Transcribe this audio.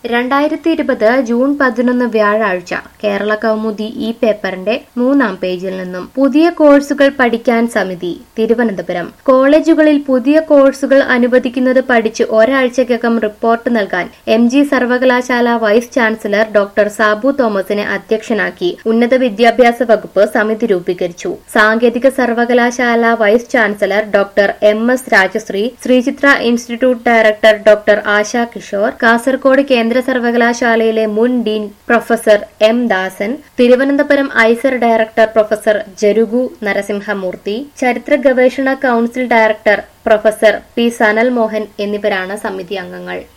രണ്ടായിരത്തി ഇരുപത് ജൂൺ പതിനൊന്ന് വ്യാഴാഴ്ച കേരള കൗമുദി ഈ പേപ്പറിന്റെ മൂന്നാം പേജിൽ നിന്നും പുതിയ കോഴ്സുകൾ പഠിക്കാൻ സമിതി തിരുവനന്തപുരം കോളേജുകളിൽ പുതിയ കോഴ്സുകൾ അനുവദിക്കുന്നത് പഠിച്ച് ഒരാഴ്ചക്കകം റിപ്പോർട്ട് നൽകാൻ എം ജി സർവകലാശാല വൈസ് ചാൻസലർ ഡോക്ടർ സാബു തോമസിനെ അധ്യക്ഷനാക്കി ഉന്നത വിദ്യാഭ്യാസ വകുപ്പ് സമിതി രൂപീകരിച്ചു സാങ്കേതിക സർവകലാശാല vice chancellor doctor M S Rajasree Sreechitra institute director doctor Asha Kishore Kasaragod കേന്ദ്ര സർവകലാശാലയിലെ മുൻ dean professor M Dasan Thiruvananthapuram IISER director professor Jarugu Narasimhamurthy ചരിത്ര ഗവേഷണ council director professor P Sanal Mohan എന്നിവരാണ് സമിതി അംഗങ്ങൾ